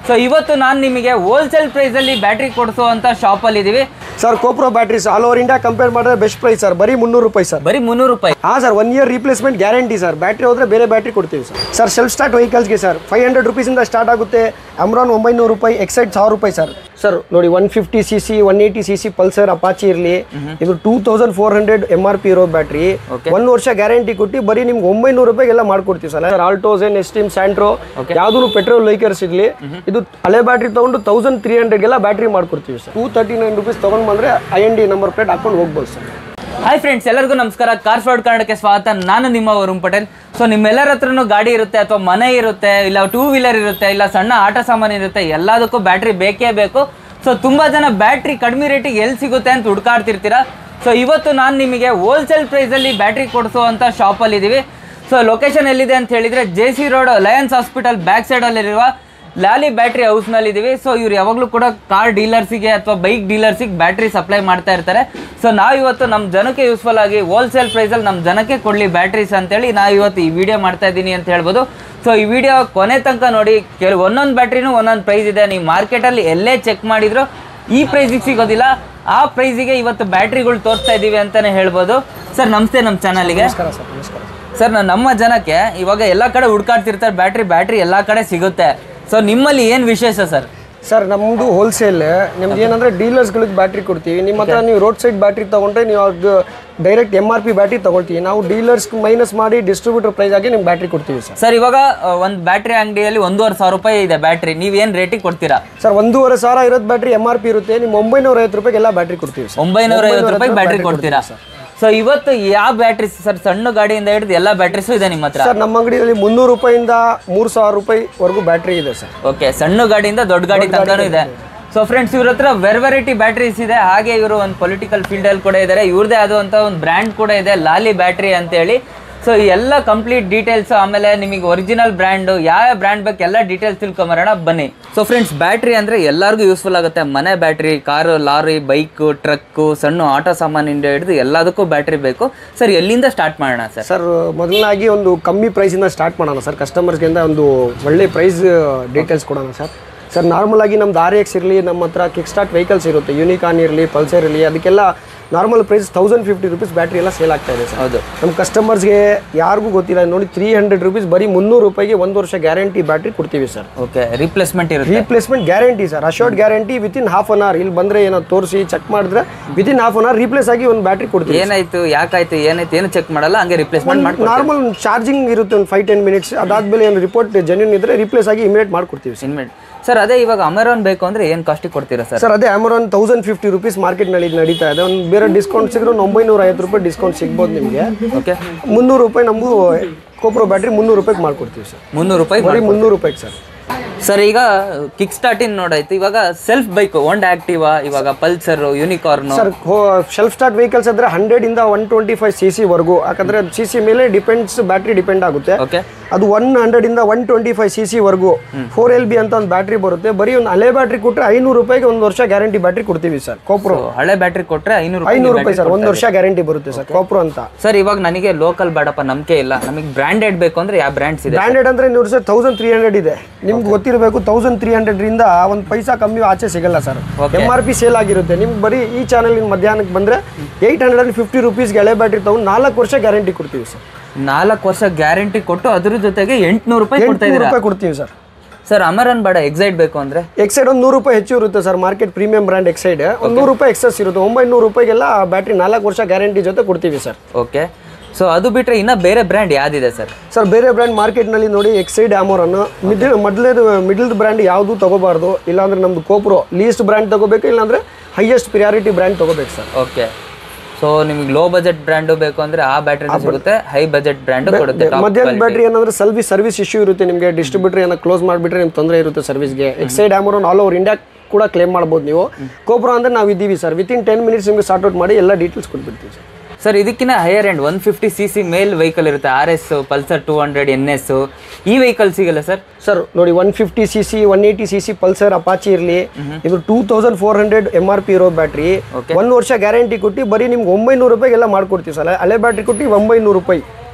So ಇವತ್ತು ನಾನು ನಿಮಗೆ ಹೋಲ್ಸೇಲ್ ಪ್ರೈಸಲ್ಲಿ ಬ್ಯಾಟ್ರಿ ಕೊಡಿಸುವಂಥ ಶಾಪಲ್ಲಿ ಇದ್ದೀವಿ ಸರ್ ಕೋಪ್ರೋ batteries all over India compare ಮಾಡಿದ್ರೆ ಬೆಸ್ಟ್ ಪ್ರೈಸ್ ಸರ್ ಬರೀ ಮುನ್ನೂರು ರೂಪಾಯಿ ಸರ್ ಬರೀ ಮುನ್ನೂರು ರೂಪಾಯಿ ಹಾಂ sir one year replacement guarantee sir battery ಹೋದ್ರೆ ಬೇರೆ ಬ್ಯಾಟ್ರಿ ಕೊಡ್ತೀವಿ ಸರ್ ಸರ್ ಸೆಲ್ಫ್ ಸ್ಟಾರ್ಟ್ ವೆಹಿಕಲ್ಸ್ಗೆ ಸರ್ ಫೈವ್ ಹಂಡ್ರೆಡ್ ರುಪೀಸಿಂದ ಸ್ಟಾರ್ಟ್ ಆಗುತ್ತೆ ಅಮ್ರಾನ್ ಒಂಬೈನೂರು ರೂಪಾಯಿ ಎಕ್ಸೈಡ್ ಸಾವಿರ ರೂಪಾಯಿ ಸರ್ ಸರ್ ನೋಡಿ one fifty C C one eighty C C Pulsar Apache ಇರಲಿ ಇದು two thousand four hundred M R P ಇರೋ ಬ್ಯಾಟ್ರಿ ಒಂದು ವರ್ಷ ಗ್ಯಾರಂಟಿ ಕೊಟ್ಟು ಬರೀ ನಿಮ್ಗೆ ಒಂಬೈನೂರು ರೂಪಾಯಿಗೆಲ್ಲ ಮಾಡ್ಕೊಡ್ತೀವಿ sir sir Alto Zen Esteem Santro ಯಾವ್ದು ಪೆಟ್ರೋಲ್ ವೆಹಿಕಲ್ಸ್ ಇರಲಿ ಇದು ಹಳೆ ಬ್ಯಾಟ್ರಿ ತಗೊಂಡು ತೌಸಂಡ್ ತ್ರೀ ಹಂಡ್ರೆಡ್ಗೆಲ್ಲ ಬ್ಯಾಟ್ರಿ ಮಾಡ್ಕೊಡ್ತೀವಿ sir two thirty nine rupees ತೊಗೊಂಡು ಬಂದರೆ I N D number plate ಹಾಕೊಂಡು ಹೋಗ್ಬೋದು ಸರ್ ಹಾಯ್ ಫ್ರೆಂಡ್ಸ್ ಎಲ್ಲರಿಗೂ ನಮಸ್ಕಾರ ಕಾರ್ ಫಾರ್ಡ್ ಕನ್ನಡಕ್ಕೆ ಸ್ವಾಗತ ನಾನು ನಿಮ್ಮ ವರುಣ್ ಪಟೇಲ್ ಸೊ ನಿಮ್ಮೆಲ್ಲರ ಹತ್ರನೂ ಗಾಡಿ ಇರುತ್ತೆ ಅಥವಾ ಮನೆ ಇರುತ್ತೆ ಇಲ್ಲ ಟೂ ವೀಲರ್ ಇರುತ್ತೆ ಇಲ್ಲ ಸಣ್ಣ ಆಟ ಸಾಮಾನು ಇರುತ್ತೆ ಎಲ್ಲದಕ್ಕೂ ಬ್ಯಾಟ್ರಿ ಬೇಕೇ ಬೇಕು ಸೊ ತುಂಬ ಜನ ಬ್ಯಾಟ್ರಿ ಕಡಿಮೆ ರೇಟಿಗೆ ಎಲ್ಲಿ ಸಿಗುತ್ತೆ ಅಂತ ಹುಡ್ಕಾಡ್ತಿರ್ತೀರಾ ಸೊ ಇವತ್ತು ನಾನು ನಿಮಗೆ ಹೋಲ್ಸೇಲ್ ಪ್ರೈಸಲ್ಲಿ ಬ್ಯಾಟ್ರಿ ಕೊಡಿಸುವಂಥ ಶಾಪಲ್ಲಿ ಇದ್ದೀವಿ ಸೊ ಲೊಕೇಶನ್ ಎಲ್ಲಿದೆ ಅಂತ ಹೇಳಿದರೆ J C road Lions hospital back ಸೈಡಲ್ಲಿರುವ ಲಾಲಿ ಬ್ಯಾಟ್ರಿ ಹೌಸ್ನಲ್ಲಿ ಇದೀವಿ ಸೊ ಇವ್ರು ಯಾವಾಗಲೂ ಕೂಡ ಕಾರ್ ಡೀಲರ್ಸಿಗೆ ಅಥವಾ ಬೈಕ್ ಡೀಲರ್ಸಿಗೆ ಬ್ಯಾಟ್ರಿ ಸಪ್ಲೈ ಮಾಡ್ತಾ ಇರ್ತಾರೆ ಸೊ ನಾವು ಇವತ್ತು ನಮ್ಮ ಜನಕ್ಕೆ ಯೂಸ್ಫುಲ್ ಆಗಿ ಹೋಲ್ಸೇಲ್ ಪ್ರೈಸಲ್ಲಿ ನಮ್ಮ ಜನಕ್ಕೆ ಕೊಡಲಿ ಬ್ಯಾಟ್ರೀಸ್ ಅಂತೇಳಿ ನಾವು ಇವತ್ತು ಈ ವಿಡಿಯೋ ಮಾಡ್ತಾ ಇದ್ದೀನಿ ಅಂತ ಹೇಳ್ಬೋದು ಸೊ ಈ ವಿಡಿಯೋ ಕೊನೆ ತನಕ ನೋಡಿ ಕೆಲವು ಒಂದೊಂದು ಬ್ಯಾಟ್ರಿನೂ ಒಂದೊಂದು ಪ್ರೈಸ್ ಇದೆ ನೀವು ಮಾರ್ಕೆಟಲ್ಲಿ ಎಲ್ಲೇ ಚೆಕ್ ಮಾಡಿದ್ರು ಈ ಪ್ರೈಸಿಗೆ ಸಿಗೋದಿಲ್ಲ ಆ ಪ್ರೈಸಿಗೆ ಇವತ್ತು ಬ್ಯಾಟ್ರಿಗಳು ತೋರಿಸ್ತಾ ಇದ್ದೀವಿ ಅಂತಲೇ ಹೇಳ್ಬೋದು ಸರ್ ನಮಸ್ತೆ ನಮ್ಮ ಚಾನಲ್ಗೆ ನಮಸ್ಕಾರ ಸರ್ ನಮಸ್ಕಾರ ಸರ್ ನಾನು ನಮ್ಮ ಜನಕ್ಕೆ ಇವಾಗ ಎಲ್ಲ ಕಡೆ ಹುಡ್ಕಾಡ್ತಿರ್ತಾರೆ ಬ್ಯಾಟ್ರಿ ಬ್ಯಾಟ್ರಿ ಎಲ್ಲ ಕಡೆ ಸಿಗುತ್ತೆ ಸೊ ನಿಮ್ಮಲ್ಲಿ ಏನು ವಿಶೇಷ ಸರ್ ಸರ್ ನಮ್ಮದು ಹೋಲ್ಸೇಲ್ ನಿಮ್ದು ಏನಂದ್ರೆ ಡೀಲರ್ಸ್ಗಳಿಗೆ ಬ್ಯಾಟ್ರಿ ಕೊಡ್ತೀವಿ ನಿಮ್ಮ ಹತ್ರ ನೀವು ರೋಡ್ ಸೈಡ್ ಬ್ಯಾಟ್ರಿ ತಗೊಂಡ್ರೆ ನೀವು ಅದು direct M R P battery ತಗೊಳ್ತೀವಿ ನಾವು ಡೀಲರ್ಸ್ ಮೈನಸ್ ಮಾಡಿ ಡಿಸ್ಟ್ರಿಬ್ಯೂಟರ್ ಪ್ರೈಸ್ ಆಗಿ ನಿಮ್ಗೆ ಬ್ಯಾಟ್ರಿ ಕೊಡ್ತೀವಿ ಸರ್ ಸರ್ ಇವಾಗ ಒಂದು ಬ್ಯಾಟ್ರಿ ಅಂಗಡಿಯಲ್ಲಿ ಒಂದೂವರೆ ಸಾವಿರ ರೂಪಾಯಿ ಇದೆ ಬ್ಯಾಟ್ರಿ ನೀವೇನು ರೇಟಿಗೆ ಕೊಡ್ತೀರಾ ಸರ್ ಒಂದೂವರೆ ಸಾವಿರ ಇರೋದು ಬ್ಯಾಟ್ರಿ ಎಮ್ ಆರ್ ಪಿ ಇರುತ್ತೆ ನಿಮ್ಮ ಒಂಬೈನೂರ ಐವತ್ತು ರೂಪಾಯಿಗೆ ಎಲ್ಲ ಬ್ಯಾಟ್ರಿ ಕೊಡ್ತೀವಿ ಸರ್ ಒಂಬೈನೂರ ಐವತ್ತು ರೂಪಾಯಿ ಬ್ಯಾಟ್ರಿ ಕೊಡ್ತೀರಾ ಸೊ ಇವತ್ತು ಯಾವ ಬ್ಯಾಟ್ರಿ ಸರ್ ಸಣ್ಣ ಗಾಡಿಯಿಂದ ಹಿಡಿದು ಎಲ್ಲ ಬ್ಯಾಟ್ರೀಸು ಇದೆ ನಿಮ್ಮ ಹತ್ರ ಸರ್ ನಮ್ಮ ಅಂಗಡಿಯಲ್ಲಿ ಮುನ್ನೂರು ರೂಪಾಯಿಂದ ಮೂರು ಸಾವಿರ ರೂಪಾಯಿವರೆಗೂ ಬ್ಯಾಟ್ರಿ ಇದೆ ಸರ್ ಓಕೆ ಸಣ್ಣ ಗಾಡಿಯಿಂದ ದೊಡ್ಡ ಗಾಡಿ ತನಕನೂ ಇದೆ ಸೊ ಫ್ರೆಂಡ್ಸ್ ಇವ್ರ ಹತ್ರ ವೆರ್ ವೆರೈಟಿ ಬ್ಯಾಟ್ರೀಸ್ ಇದೆ ಹಾಗೆ ಇವರು ಒಂದು ಪೊಲಿಟಿಕಲ್ ಫೀಲ್ಡಲ್ಲಿ ಕೂಡ ಇದ್ದಾರೆ ಇವ್ರದೇ ಆದಂಥ ಒಂದು ಬ್ರ್ಯಾಂಡ್ ಕೂಡ ಇದೆ ಲಾಲಿ ಬ್ಯಾಟ್ರಿ ಅಂತೇಳಿ ಸೊ ಈ ಎಲ್ಲ ಕಂಪ್ಲೀಟ್ ಡೀಟೇಲ್ಸ್ ಆಮೇಲೆ ನಿಮಗೆ ಒರಿಜಿನಲ್ ಬ್ರ್ಯಾಂಡು ಯಾವ ಬ್ರ್ಯಾಂಡ್ ಬೇಕು ಎಲ್ಲ ಡೀಟೇಲ್ಸ್ ತಿಳ್ಕೊಂಬರೋಣ ಬನ್ನಿ ಸೊ ಫ್ರೆಂಡ್ಸ್ ಬ್ಯಾಟ್ರಿ ಅಂದರೆ ಎಲ್ಲರಿಗೂ ಯೂಸ್ಫುಲ್ ಆಗುತ್ತೆ ಮನೆ battery car lorry bike truck ಸಣ್ಣ ಆಟೋ ಸಾಮಾನಿಂದ ಹಿಡಿದು ಎಲ್ಲದಕ್ಕೂ ಬ್ಯಾಟ್ರಿ ಬೇಕು ಸರ್ ಎಲ್ಲಿಂದ ಸ್ಟಾರ್ಟ್ ಮಾಡೋಣ ಸರ್ ಸರ್ ಮೊದಲನಾಗಿ ಒಂದು ಕಮ್ಮಿ ಪ್ರೈಸಿಂದ ಸ್ಟಾರ್ಟ್ ಮಾಡೋಣ ಸರ್ ಕಸ್ಟಮರ್ಸ್ಗಿಂತ ಒಂದು ಒಳ್ಳೆ ಪ್ರೈಸ್ ಡೀಟೇಲ್ಸ್ ಕೊಡೋಣ ಸರ್ ಸರ್ ನಾರ್ಮಲ್ ಆಗಿ ನಮ್ದು ಆರ್ ಎಕ್ಸ್ ಇರಲಿ ನಮ್ಮ ಹತ್ರ ಕಿಕ್ ಸ್ಟಾರ್ಟ್ ವೆಹಿಕಲ್ಸ್ ಇರುತ್ತೆ ಯೂನಿಕಾನ್ ಇರಲಿ ಪಲ್ಸರ್ ಇರಲಿ ಅದಕ್ಕೆಲ್ಲ normal price thousand fifty rupees battery ಎಲ್ಲ ಸೇಲ್ ಆಗ್ತಾ ಇದೆ ಸರ್ ಹೌದು ನಮ್ಮ ಕಸ್ಟಮರ್ಸ್ಗೆ ಯಾರಿಗೂ ಗೊತ್ತಿಲ್ಲ ನೋಡಿ ತ್ರೀ ಹಂಡ್ರೆಡ್ ರುಪೀಸ್ ಬರೀ ಮುನ್ನೂರು ರೂಪಾಯಿಗೆ ಒಂದು ವರ್ಷ ಗ್ಯಾರಂಟಿ ಬ್ಯಾಟ್ರಿ ಕೊಡ್ತೀವಿ ಸರ್ ಓಕೆ ರಿಪ್ಲೇಸ್ಮೆಂಟ್ ಇರುತ್ತೆ replacement guarantee sir assured guarantee within half an hour ಇಲ್ಲಿ ಬಂದರೆ ಏನೋ ತೋರಿಸಿ ಚೆಕ್ ಮಾಡಿದ್ರೆ within half an hour replace ಆಗಿ ಒಂದು ಬ್ಯಾಟ್ರಿ ಕೊಡ್ತೀವಿ ಏನಾಯ್ತು ಯಾಕಾಯ್ತು ಏನಾಯ್ತು ಏನು ಚೆಕ್ ಮಾಡಲ್ಲ ಹಂಗೆ ರಿಪ್ಲೇಸ್ಮೆಂಟ್ ಮಾಡಿ ನಾರ್ಮಲ್ ಚಾರ್ಜಿಂಗ್ ಇರುತ್ತೆ ಒಂದು ಫೈವ್ ಟೆನ್ ಮಿನಿಟ್ಸ್ ಅದಾದ್ಮೇಲೆ ಏನು ರಿಪೋರ್ಟ್ ಜೆನ್ಯೂನ್ ಇದ್ರೆ ರಿಪ್ಲೇಸ್ ಆಗಿ ಇಮಿಡಿಯೇಟ್ ಮಾಡ್ಕೊಡ್ತೀವಿ ಸರ್ ಇನ್ಮೇಟ್ ಸರ್ ಅದೇ ಇವಾಗ ಅಮೆರಾನ್ ಬೇಕು ಅಂದ್ರೆ ಏನು ಕಾಸ್ಟಿಗೆ ಕೊಡ್ತೀರಾ ಸರ್ ಸರ್ ಅದೇ ಅಮರಾನ್ ತೌಸಂಡ್ ಫಿಫ್ಟಿ ರುಪೀಸ್ ಮಾರ್ಕೆಟ್ನಲ್ಲಿ ನಡೀತಾ ಇದೆ ಒಂದು ಬೇರೆ ಡಿಸ್ಕೌಂಟ್ ಸಿಕ್ಕರೆ ಒಂದು ಒಂಬೈನೂರ ಐವತ್ತು ರೂಪಾಯಿ ಡಿಸ್ಕೌಂಟ್ ಸಿಗ್ಬೋದು ನಿಮಗೆ ಓಕೆ ಮುನ್ನೂರು ರೂಪಾಯಿ ನಮಗೂ ಕೋಪ್ರೋ ಬ್ಯಾಟ್ರಿ ಮುನ್ನೂರು ರೂಪಾಯಿಗೆ ಮಾಡ್ಕೊಡ್ತೀವಿ ಸರ್ ಮುನ್ನೂರು ರೂಪಾಯಿ ಬರೀ ಮುನ್ನೂರು ರೂಪಾಯಿಗೆ ಸರ್ ಸರ್ ಈಗ ಕಿಕ್ ಸ್ಟಾರ್ಟಿಂಗ್ ನೋಡಾಯ್ತು ಇವಾಗ ಸೆಲ್ಫ್ ಬೈಕ್ ಒಂಡ್ ಆಕ್ಟಿವಾ ಇವಾಗ Pulsar Unicorn sir self start vehicles ಅಂದ್ರೆ ಹಂಡ್ರೆಡ್ ಇಂದ one twenty five C C ವರೆಗೂ ಯಾಕಂದ್ರೆ ಸಿ ಸಿ ಮೇಲೆ ಡಿಪೆಂಡ್ಸ್ ಬ್ಯಾಟ್ರಿ ಡಿಪೆಂಡ್ ಆಗುತ್ತೆ ಓಕೆ ಅದು ಒನ್ ಹಂಡ್ರೆಡ್ ಇಂದ one twenty five C C ವರೆಗೂ ಫೋರ್ ಎಲ್ ಬಿ ಅಂತ ಒಂದು ಬ್ಯಾಟ್ರಿ ಬರುತ್ತೆ ಬರೀ ಒಂದು ಹಳೆ ಬ್ಯಾಟ್ರಿ ಕೊಟ್ಟರೆ ಐನೂರು ರೂಪಾಯಿಗೆ ಒಂದು ವರ್ಷ ಗ್ಯಾರಂಟಿ ಬ್ಯಾಟ್ರಿ ಕೊಡ್ತೀವಿ ಸರ್ ಕೋಪ್ರೋ ಹಳೆ ಬ್ಯಾಟ್ರಿ ಕೊಟ್ರೆ ಐನೂರು ಐನೂರು ರೂಪಾಯಿ ಸರ್ ಒಂದು ವರ್ಷ ಗ್ಯಾರಂಟಿ ಬರುತ್ತೆ ಸರ್ ಕೋಪ್ರೋ ಅಂತ ಸರ್ ಇವಾಗ ನನಗೆ ಲೋಕಲ್ ಬೇಡಪ್ಪ ನಂಬಿಕೆ ಇಲ್ಲ ನಮಗೆ ಬ್ರಾಂಡೆಡ್ ಬೇಕು ಅಂದ್ರೆ ಯಾವ ಬ್ರ್ಯಾಂಡ್ಸ್ ಇದೆ ಬ್ರ್ಯಾಂಡೆಡ್ ಅಂದ್ರೆ ನೋಡಿ ಸರ್ ತೌಸಂಡ್ ತ್ರೀ ಹಂಡ್ರೆಡ್ ಇದೆ ನಿಮ್ಗೆ ಗೊತ್ತಿರಬೇಕು ತೌಸಂಡ್ ತ್ರೀ ಹಂಡ್ರೆಡ್ರಿಂದ ಒಂದು ಪೈಸಾ ಕಮ್ಮಿ ಆಚೆ ಸಿಗಲ್ಲ sir M R P sale ಆಗಿರುತ್ತೆ ನಿಮ್ಗೆ ಬರೀ ಈ ಚಾನಲ್ ಮಧ್ಯಾಹ್ನಕ್ಕೆ ಬಂದರೆ ಏಯ್ಟ್ ಹಂಡ್ರೆಡ್ ಅಂಡ್ ಫಿಫ್ಟಿ ರುಪೀಸ್ಗೆ ಹಳೆ ಬ್ಯಾಟ್ರಿ ತಗೊಂಡು ನಾಲ್ಕು ವರ್ಷ ಗ್ಯಾರಂಟಿ ಕೊಡ್ತೀವಿ ಸರ್ ನಾಲ್ಕು ವರ್ಷ ಗ್ಯಾರಂಟಿ ಕೊಟ್ಟು ಅದ್ರ ಜೊತೆಗೆ ಎಂಟ್ನೂರು ರೂಪಾಯಿ ಕೊಡ್ತಾ ಎಂಟುನೂರು ಇದ್ದೀರಾ ರೂಪಾಯಿ ಕೊಡ್ತೀವಿ ಸರ್ ಸರ್ ಅಮರನ್ ಬೇಡ ಎಕ್ಸೈಟ್ ಬೇಕು ಅಂದ್ರೆ ಎಕ್ಸೈಡ್ ಒಂದು ನೂರು ರೂಪಾಯಿ ಹೆಚ್ಚು ಇರುತ್ತೆ sir market premium brand Exide ಒಂದು ನೂರು ರೂಪಾಯಿ ಎಕ್ಸಸ್ ಇರುತ್ತೆ ಒಂಬೈನೂರು ರೂಪಾಯಿಗೆಲ್ಲ ಬ್ಯಾಟ್ರಿ ನಾಲ್ಕು ವರ್ಷ ಗ್ಯಾರಂಟಿ ಜೊತೆ ಕೊಡ್ತೀವಿ ಸರ್ ಓಕೆ ಸೊ ಅದು ಬಿಟ್ರೆ ಇನ್ನ ಬೇರೆ ಬ್ರ್ಯಾಂಡ್ ಯಾವ್ದಿದೆ ಸರ್ ಸರ್ ಬೇರೆ ಬ್ರ್ಯಾಂಡ್ ಮಾರ್ಕೆಟ್ನಲ್ಲಿ ನೋಡಿ ಎಕ್ಸೈಡ್ ಆಮೋರನ್ನು ಮಿಡಲ್ ಮೊದಲೇದು ಮಿಡಲ್ ಬ್ರ್ಯಾಂಡ್ ಯಾವುದು ತಗೋಬಾರ್ದು ಇಲ್ಲಾಂದ್ರೆ ನಮ್ದು ಕೋಪ್ರೋ ಲೀಸ್ಟ್ ಬ್ರ್ಯಾಂಡ್ ತಗೋಬೇಕು ಇಲ್ಲಾಂದ್ರೆ ಹೈಯೆಸ್ಟ್ ಪ್ರಿಯಾರಿಟಿ ಬ್ರ್ಯಾಂಡ್ ತಗೋಬೇಕು ಸರ್ ಓಕೆ ಸೊ ನಿಮಗೆ ಲೋ ಬಜೆಟ್ ಬ್ರ್ಯಾಂಡು ಬೇಕು ಅಂದ್ರೆ ಆ ಬ್ಯಾಟ್ರಿ ಸಿಗುತ್ತೆ ಹೈ ಬಜೆಟ್ ಬ್ರ್ಯಾಂಡು ಕೊಡುತ್ತೆ top ಮಧ್ಯಾಹ್ನ ಬ್ಯಾಟ್ರಿ ಏನಂದ್ರೆ ಸರ್ವಿಸ್ ಸರ್ವಿಸ್ ಇಶ್ಯೂ ಇರುತ್ತೆ ನಿಮಗೆ ಡಿಸ್ಟ್ರಿಬ್ಯೂಟರ್ ಏನೋ ಕ್ಲೋಸ್ ಮಾಡಿಬಿಟ್ರೆ ನಿಮ್ಗೆ ತೊಂದರೆ ಇರುತ್ತೆ ಸರ್ವಿಸ್ಗೆ Exide Amaron all over India ಕೂಡ ಕ್ಲೇಮ್ ಮಾಡ್ಬೋದು ನೀವು ಕೋಪ್ರೋ ಅಂದ್ರೆ ನಾವು ಇದ್ದೀವಿ ಸರ್ ವಿತಿನ್ ಟೆನ್ ಮಿನಿಟ್ಸ್ ನಿಮಗೆ ಸಾರ್ಟ್ ಔಟ್ ಮಾಡಿ ಎಲ್ಲ ಡೀಟೇಲ್ಸ್ ಕೊಟ್ಬಿಡ್ತೀವಿ ಸರ್ ಸರ್ ಇದಕ್ಕಿಂತ higher end one fifty C C ಮೇಲ್ ವೆಹಿಕಲ್ ಇರುತ್ತೆ R S Pulsar two hundred N S ಈ ವೆಹಿಕಲ್ ಸಿಗಲ್ಲ ಸರ್ ಸರ್ ನೋಡಿ one fifty C C one eighty C C Pulsar Apache ಇರಲಿ ಇದು two thousand four hundred M R P ಇರೋ battery ಒಂದು ವರ್ಷ ಗ್ಯಾರಂಟಿ ಕೊಟ್ಟು ಬರೀ ನಿಮ್ಗೆ ಒಂಬೈನೂರು ರೂಪಾಯಿಗೆಲ್ಲ ಮಾಡ್ಕೊಡ್ತೀವಿ ಸರ್ ಹಳೆ ಬ್ಯಾಟ್ರಿ ಕೊಟ್ಟು ಒಂಬೈನೂರು ರೂಪಾಯಿ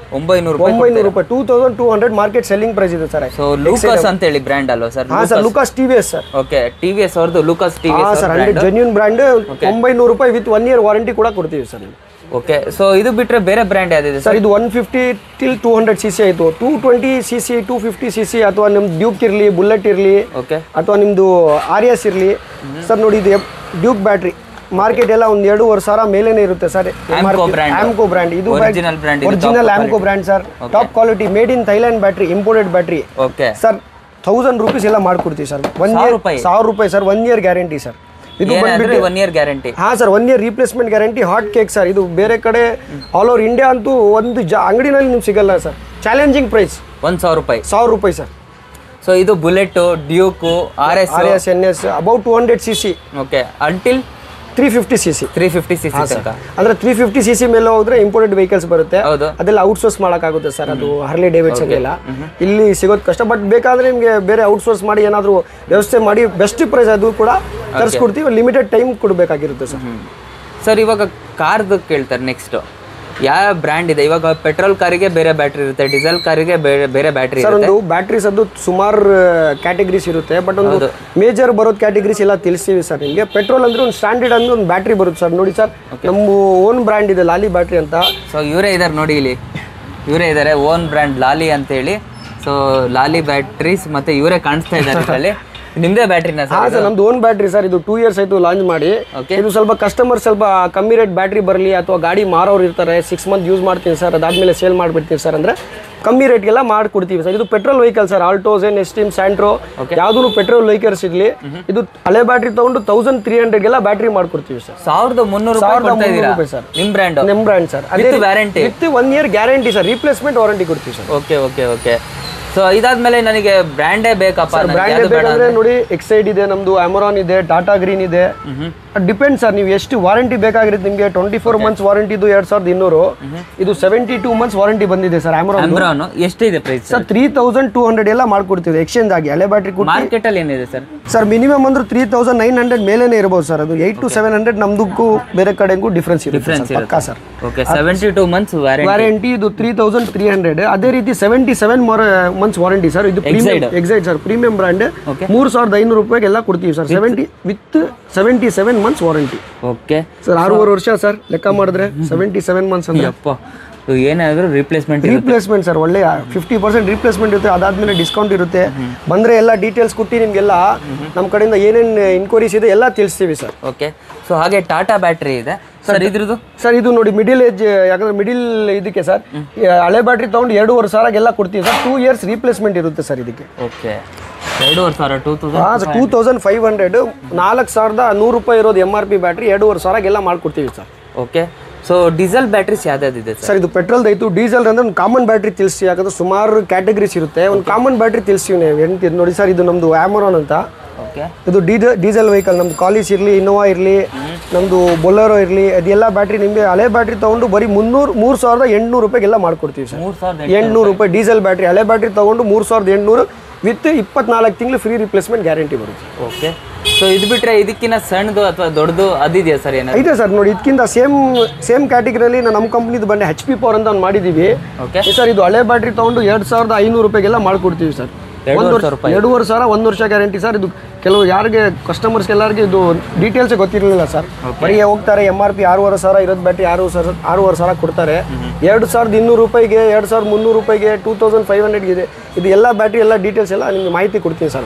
ಒಂಬೈನೂರು ರೂಪಾಯಿ ಒಂಬೈನೂರು ರೂಪಾಯಿ two thousand two hundred market selling price ಇದೆ ಸರ್ ಸೊ ಲೂಕಸ್ ಅಂತ ಹೇಳಿ ಬ್ರ್ಯಾಂಡ್ ಅಲ್ವಾ ಸರ್ ಹಾಂ sir Lucas T V S sir okay T V S ಅವ್ರದ್ದು ಲೂಕಸ್ ಟಿ ವಿ ಹಾಂ ಸರ್ ಹಂಡ್ರೆಡ್ ಜೆನ್ಯೂನ್ ಬ್ರ್ಯಾಂಡ್ ಒಂಬೈನೂರು ರೂಪಾಯಿ ವಿತ್ ಒನ್ ಇಯರ್ ವಾರಂಟಿ ಕೂಡ ಕೊಡ್ತೀವಿ ಸರ್ ಓಕೆ ಸೊ ಇದು ಬಿಟ್ರೆ ಬೇರೆ ಬ್ರ್ಯಾಂಡ್ ಯಾವ್ದಿದೆ ಸರ್ ಸರ್ ಇದು one fifty till two hundred C C ಆಯಿತು two twenty C C two fifty C C ಅಥವಾ ನಿಮ್ದು ಡ್ಯೂಕ್ ಇರಲಿ ಬುಲೆಟ್ ಇರಲಿ ಓಕೆ ಅಥವಾ ನಿಮ್ಮದು ಆರ್ ಎಸ್ ಇರಲಿ ಸರ್ ನೋಡಿ ಇದು ಡ್ಯೂಕ್ ಬ್ಯಾಟ್ರಿ ಮಾರ್ಕೆಟ್ ಎಲ್ಲ ಒಂದು ಎರಡೂವರೆ ಸಾವಿರ ಮೇಲೇನೆ ಇರುತ್ತೆ sir Amco brand. Amco brand ಇದು Original brand ಇದು, original top Amco brand sir top quality made in Thailand battery imported battery okay sir thousand rupees ಎಲ್ಲ ಮಾಡ್ಕೊಡ್ತೀವಿ ಸರ್ ಒನ್ ಸಾವಿರ ಇಯರ್ ರೂಪಾಯಿ? ಸಾವಿರ ರೂಪಾಯಿ sir one year guarantee sir ಇದು ಏನಾದ್ರೆ ಒನ್ ಇಯರ್ ಗ್ಯಾರಂಟಿ ಹಾಂ sir one year replacement guarantee hot cake sir ಇದು ಬೇರೆ ಕಡೆ ಆಲ್ ಓವರ್ ಇಂಡಿಯಾ ಅಂತೂ ಒಂದು ಜಾ ಅಂಗಡಿನಲ್ಲಿ ನಿಮ್ಗೆ ಸಿಗಲ್ಲ ಸರ್ ಚಾಲೆಂಜಿಂಗ್ ಪ್ರೈಸ್ ಒಂದ್ ಸಾವಿರ ರೂಪಾಯಿ ಸಾವಿರ ರೂಪಾಯಿ ಸರ್ ಸೊ ಇದು Bullet Duke R S R S N S about two hundred C C okay until three fifty C C three fifty C C ತನಕ ಅಂದ್ರೆ ತ್ರೀ ಫಿಫ್ಟಿ ಸಿ ಸಿ ಮೇಲೆ ಹೋದ್ರೆ ಇಂಪೋರ್ಟೆಡ್ ವೆಹಿಕಲ್ಸ್ ಬರುತ್ತೆ ಹೌದು ಅದೆಲ್ಲ outsource ಮಾಡೋಕ್ಕಾಗುತ್ತೆ sir ಅದು ಹರ್ಲಿ Davidson ಎಲ್ಲ ಇಲ್ಲಿ ಸಿಗೋದು ಕಷ್ಟ ಬಟ್ ಬೇಕಾದ್ರೆ ನಿಮಗೆ ಬೇರೆ ಔಟ್ಸೋರ್ಸ್ ಮಾಡಿ ಏನಾದರೂ ವ್ಯವಸ್ಥೆ ಮಾಡಿ ಬೆಸ್ಟ್ ಪ್ರೈಸ್ ಅದು ಕೂಡ ತರಿಸ್ಕೊಡ್ತೀವಿ ಲಿಮಿಟೆಡ್ ಟೈಮ್ ಕೊಡಬೇಕಾಗಿರುತ್ತೆ ಸರ್ ಸರ್ ಇವಾಗ ಕಾರ್ದು ಕೇಳ್ತಾರೆ ನೆಕ್ಸ್ಟ್ ಯಾವ ಬ್ರ್ಯಾಂಡ್ ಇದೆ ಇವಾಗ ಪೆಟ್ರೋಲ್ ಕಾರಿಗೆ ಬೇರೆ ಬ್ಯಾಟ್ರಿ ಇರುತ್ತೆ ಡೀಸೆಲ್ ಕಾರಿಗೆ ಬೇರೆ ಬೇರೆ ಬ್ಯಾಟ್ರಿ ಸರ್ ಇರುತ್ತೆ ಒಂದು ಬ್ಯಾಟ್ರೀಸ್ ಅದು ಸುಮಾರು ಕ್ಯಾಟಗರೀಸ್ ಇರುತ್ತೆ ಬಟ್ ಒಂದು ಮೇಜರ್ ಬರೋದು ಕ್ಯಾಟಗರೀಸ್ ಎಲ್ಲ ತಿಳಿಸ್ತೀವಿ ಸರ್ ನಿಮಗೆ ಪೆಟ್ರೋಲ್ ಅಂದ್ರೆ ಒಂದು ಸ್ಟ್ಯಾಂಡರ್ಡ್ ಅಂದ್ರೆ ಒಂದು ಬ್ಯಾಟ್ರಿ ಬರುತ್ತೆ ಸರ್ ನೋಡಿ ಸರ್ ನಮ್ಮ ಓನ್ ಬ್ರ್ಯಾಂಡ್ ಇದೆ ಲಾಲಿ ಬ್ಯಾಟ್ರಿ ಅಂತ ಸೊ ಇವರೇ ಇದ್ದಾರೆ ನೋಡಿ ಇಲ್ಲಿ ಇವರೇ ಇದ್ದಾರೆ ಓನ್ ಬ್ರ್ಯಾಂಡ್ ಲಾಲಿ ಅಂತೇಳಿ ಸೊ ಲಾಲಿ ಬ್ಯಾಟ್ರೀಸ್ ಮತ್ತೆ ಇವರೇ ಕಾಣಿಸ್ತಾ ಇದ್ದಾರೆ ಇದರಲ್ಲಿ ನಿಮ್ದೇ ಬ್ಯಾಟ್ರಿನ ಹಾ ಸರ್ ಸರ್ ನಮ್ದು ಓನ್ ಬ್ಯಾಟ್ರಿ ಸರ್ ಇದು ಟೂ ಇಯರ್ಸ್ ಆಯ್ತು ಲಾಂಚ್ ಮಾಡಿ Okay. ಇದು ಸ್ವಲ್ಪ ಕಸ್ಟಮರ್ ಸ್ವಲ್ಪ ಕಮ್ಮಿ ರೇಟ್ ಬ್ಯಾಟ್ರಿ ಬರಲಿ ಅಥವಾ ಗಾಡಿ ಮಾರೋರು ಇರ್ತಾರೆ ಸಿಕ್ಸ್ ಮಂತ್ ಯೂಸ್ ಮಾಡ್ತೀನಿ ಸರ್ ಅದಾದ್ಮೇಲೆ ಸೇಲ್ ಮಾಡ್ಬಿಡ್ತೀನಿ ಸರ್ ಅಂದ್ರೆ ಕಮ್ಮಿ ರೇಟ್ಗೆಲ್ಲ ಮಾಡ್ಕೊಡ್ತೀವಿ ಸರ್ ಇದು petrol vehicle sir Alto Zen Esteem Santro ಯಾವ್ದು ಪೆಟ್ರೋಲ್ ವೆಹಿಕಲ್ಸ್ ಇರಲಿ ಇದು ಹಳೆ ಬ್ಯಾಟ್ರಿ ತಗೊಂಡು ತೌಸಂಡ್ ತ್ರೀ ಹಂಡ್ರೆಡ್ಗೆಲ್ಲ ಬ್ಯಾಟ್ರಿ ಮಾಡ್ಕೊಡ್ತೀವಿ ಸರ್ ಸಾವಿರದ ಮುನ್ನೂರು ರೂಪಾಯಿ ಸಾವಿರದ ಕೊಡ್ತಾ ಇದ್ದೀರಾ ಮುನ್ನೂರು ರೂಪಾಯಿ ಸರ್. ನಿಮ್ ಬ್ರ್ಯಾಂಡ್ ನಿಮ್ brand sir with warranty with one year guarantee sir replacement warranty ಕೊಡ್ತೀವಿ sir okay okay okay so ಇದಾದ್ಮೇಲೆ ನನಗೆ ಬ್ರ್ಯಾಂಡೇ ಬೇಕಪ್ಪ ನನಗೆ ಬ್ರ್ಯಾಂಡ್ ಯಾವ್ದು ಬೇಡ ಬೇಕಂದ್ರೆ ನೋಡಿ ಎಕ್ಸೈಡ್ ಇದೆ ನಮ್ದು ಅಮರಾನ್ ಇದೆ ಟಾಟಾ ಗ್ರೀನ್ ಇದೆ ಡಿಪೆಂಡ್ ಸರ್ ನೀವು ಎಷ್ಟು ವಾರಂಟಿ ಬೇಕಾಗಿರುತ್ತೆ ನಿಮಗೆ ಟ್ವೆಂಟಿ ಫೋರ್ ಮಂತ್ಸ್ ವಾರಂಟಿ ಇದು ಎರಡ್ ಸಾವಿರದ ಇನ್ನೂರು ಇದು ಸೆವೆಂಟಿ ಟೂ ಮಂತ್ಸ್ ವಾರಂಟಿ ಬಂದಿದೆ ಸರ್ ಅಮರಾನ್ ಅಮ್ರಾನ್ ಎಷ್ಟಿದೆ price sir three thousand two hundred ಎಲ್ಲ ಮಾಡ್ಕೊಡ್ತೀವಿ ಎಕ್ಸ್ಚೇಂಜ್ ಆಗಿ ಹಳೆ ಬ್ಯಾಟ್ರಿ ಕೊಟ್ಟು ಮಾರ್ಕೆಟ್ ಅಲ್ಲಿ ಏನಿದೆ ಸರ್ ಸರ್ ಮಿನಿಮಮ್ ಅಂದ್ರೆ ತ್ರೀ ತೌಸಂಡ್ ನೈನ್ ಹಂಡ್ರೆಡ್ ಮೇಲೇನೆ ಇರ್ಬೋದು ಸರ್ ಅದು ಏಯ್ಟ್ ಟು ಸೆವೆನ್ ಹಂಡ್ರೆಡ್ ನಮ್ದಕ್ಕೂ ಬೇರೆ ಕಡೆಗೂ ಡಿಫ್ರೆನ್ಸ್ ಇರುತ್ತೆ ಡಿಫ್ರೆನ್ಸ್ ಸರ್ ಪಕ್ಕಾ sir okay seventy two months warranty warranty ಇದು ತ್ರೀ ತೌಸಂಡ್ ತ್ರೀ ಹಂಡ್ರೆಡ್ ಅದೇ ರೀತಿ seventy seven months warranty sir ಇದು premium Exide sir premium brand Okay. ಮೂರು ಸಾವಿರದ ಐನೂರು ರೂಪಾಯಿಗೆ ಎಲ್ಲ ಕೊಡ್ತೀವಿ sir seventy with seventy seven months warranty okay sir ಆರೂವರೆ ವರ್ಷ ಸರ್ ಲೆಕ್ಕ ಮಾಡಿದ್ರೆ ಸೆವೆಂಟಿ ಸೆವೆನ್ ಮಂತ್ಸ್ ಅಂದ್ರೆ ಅಪ್ಪ ಇದು ಏನಾದ್ರು ರಿಪ್ಲೇಸ್ಮೆಂಟ್ ರೀಪ್ಲೇಸ್ಮೆಂಟ್ ಸರ್ ಒಳ್ಳೆ ಫಿಫ್ಟಿ ಪರ್ಸೆಂಟ್ ರೀಪ್ಲೇಸ್ಮೆಂಟ್ ಇರುತ್ತೆ ಅದಾದ್ಮೇಲೆ ಡಿಸ್ಕೌಂಟ್ ಇರುತ್ತೆ ಬಂದ್ರೆ ಎಲ್ಲ ಡೀಟೇಲ್ಸ್ ಕೊಟ್ಟು ನಿಮಗೆಲ್ಲ ನಮ್ಮ ಕಡೆಯಿಂದ ಏನೇನು ಇನ್ಕ್ವೈರೀಸ್ ಇದೆ ಎಲ್ಲ ತಿಳಿಸ್ತೀವಿ ಸರ್ ಓಕೆ ಸೊ ಹಾಗೆ ಟಾಟಾ ಬ್ಯಾಟ್ರಿ ಇದೆ ಸರ್ ಇದ್ರದ್ದು ಸರ್ ಇದು ನೋಡಿ ಮಿಡಿಲ್ ಏಜ್ ಯಾಕಂದ್ರೆ ಮಿಡಿಲ್ ಇದಕ್ಕೆ ಸರ್ ಹಳೆ ಬ್ಯಾಟ್ರಿ ತಗೊಂಡು ಎರಡೂವರೆ ಸಾವಿರಗೆಲ್ಲ ಕೊಡ್ತೀವಿ ಸರ್ ಟೂ ಇಯರ್ಸ್ ರೀಪ್ಲೇಸ್ಮೆಂಟ್ ಇರುತ್ತೆ ಸರ್ ಇದಕ್ಕೆ ಓಕೆ ಎರಡೂವರೆ ಸಾವಿರ ಟೂ ತೌಸಂಡ್ ಹಾಂ sir two thousand five hundred ನಾಲ್ಕು ಸಾವಿರದ ನೂರು ರೂಪಾಯಿ ಇರೋದು ಎಮ್ ಆರ್ ಪಿ ಬ್ಯಾಟ್ರಿ ಎರಡೂವರೆ ಸಾವಿರಗೆಲ್ಲ ಮಾಡ್ಕೊಡ್ತೀವಿ sir okay so diesel batteries ಯಾವ್ದಾದಿದೆ ಸರ್ ಸರ್ ಇದು ಪೆಟ್ರೋಲ್ ಐತು ಡೀಸೆಲ್ ಅಂದ್ರೆ ಒಂದು ಕಾಮನ್ ಬ್ಯಾಟ್ರಿ ತಿಳಿಸಿ ಯಾಕಂದ್ರೆ ಸುಮಾರು ಕ್ಯಾಟಗರೀಸ್ ಇರುತ್ತೆ ಒಂದು ಕಾಮನ್ ಬ್ಯಾಟ್ರಿ ತಿಳಿಸ್ತೀವಿ ನೀವು ಎಂತ ನೋಡಿ ಸರ್ ಇದು ನಮ್ಮದು ಆಮರಾನ್ ಅಂತ ಓಕೆ ಇದು ಡೀಸೆಲ್ ಡೀಸೆಲ್ ವೆಹಿಕಲ್ ನಮ್ದು ಕಾಲೇಜ್ ಇರಲಿ ಇನೋವಾ ಇರಲಿ ನಮ್ಮದು ಬೊಲೆರೋ ಇರಲಿ ಅದೆಲ್ಲ ಬ್ಯಾಟ್ರಿ ನಿಮಗೆ ಹಳೆ ಬ್ಯಾಟ್ರಿ ತೊಗೊಂಡು ಬರೀ ಮುನ್ನೂರು ಮೂರು ಸಾವಿರದ ಎಂಟುನೂರು ರೂಪಾಯಿಗೆಲ್ಲ ಮಾಡ್ಕೊಡ್ತೀವಿ ಸರ್ ಮೂರು ಸಾವಿರದ ಎಂಟುನೂರು ರೂಪಾಯಿ ಡೀಸೆಲ್ ಬ್ಯಾಟ್ರಿ ಹಳೆ ಬ್ಯಾಟ್ರಿ ತೊಗೊಂಡು ಮೂರು ಸಾವಿರದ ಎಂಟುನೂರು ವಿತ್ ಇಪ್ಪತ್ನಾಲ್ಕು ತಿಂಗಳು ಫ್ರೀ ರಿಪ್ಲೇಸ್ಮೆಂಟ್ ಗ್ಯಾರಂಟಿ ಬರುತ್ತೆ ಓಕೆ ಸೊ ಇದು ಬಿಟ್ರೆ ಇದಕ್ಕಿಂತ ಸಣ್ಣದು ಅಥವಾ ದೊಡ್ಡದು ಅದಿದೆಯಾ ಸರ್ ಏನಾದ್ರು ಇದೆ ಸರ್ ನೋಡಿ ಇದಕ್ಕಿಂತ ಸೇಮ್ ಸೇಮ್ ಕ್ಯಾಟಗರಿಯಲ್ಲಿ ನಾವು ನಮ್ಮ ಕಂಪ್ನಿದು ಬಂದು ಹೆಚ್ ಪಿ ಪವರ್ ಅಂತ ಒಂದು ಮಾಡಿದ್ದೀವಿ ಓಕೆ ಸರ್ ಇದು ಹಳೆ ಬ್ಯಾಟ್ರಿ ತೊಗೊಂಡು ಎರಡು ಸಾವಿರದ ಐನೂರು ರೂಪಾಯಿಗೆಲ್ಲ ಮಾಡ್ಕೊಡ್ತೀವಿ ಸರ್ ಒಂದು ಎರಡೂವರೆ ವರ್ಷ ಸಾವಿರ ರೂಪಾಯಿ ಎರಡೂವರೆ ಸಾವಿರ ಒಂದು ವರ್ಷ ಗ್ಯಾರಂಟಿ ಸರ್ ಇದು ಕೆಲವು ಯಾರಿಗೆ ಕಸ್ಟಮರ್ಸ್ ಎಲ್ಲರಿಗೆ ಇದು ಡೀಟೇಲ್ಸ್ ಗೊತ್ತಿರಲಿಲ್ಲ ಸರ್ ಬರೀ ಹೋಗ್ತಾರೆ ಎಮ್ ಆರ್ ಪಿ ಆರೂವರೆ ಸಾವಿರ ಇರೋದು ಬ್ಯಾಟ್ರಿ ಆರು ಸಾವಿರ ಆರೂವರೆ ಸಾವಿರ ಕೊಡ್ತಾರೆ ಎರಡು ಸಾವಿರದ ಇನ್ನೂರು ರೂಪಾಯಿಗೆ ಎರಡು ಸಾವಿರದ ಮುನ್ನೂರು ರೂಪಾಯಿಗೆ ಟೂ ತೌಸಂಡ್ ಫೈವ್ ಹಂಡ್ರೆಡ್ಗೆ ಇದೆ ಇದು ಎಲ್ಲ ಬ್ಯಾಟ್ರಿ ಎಲ್ಲ ಡೀಟೇಲ್ಸ್ ಎಲ್ಲ ನಿಮಗೆ ಮಾಹಿತಿ ಕೊಡ್ತೀನಿ ಸರ್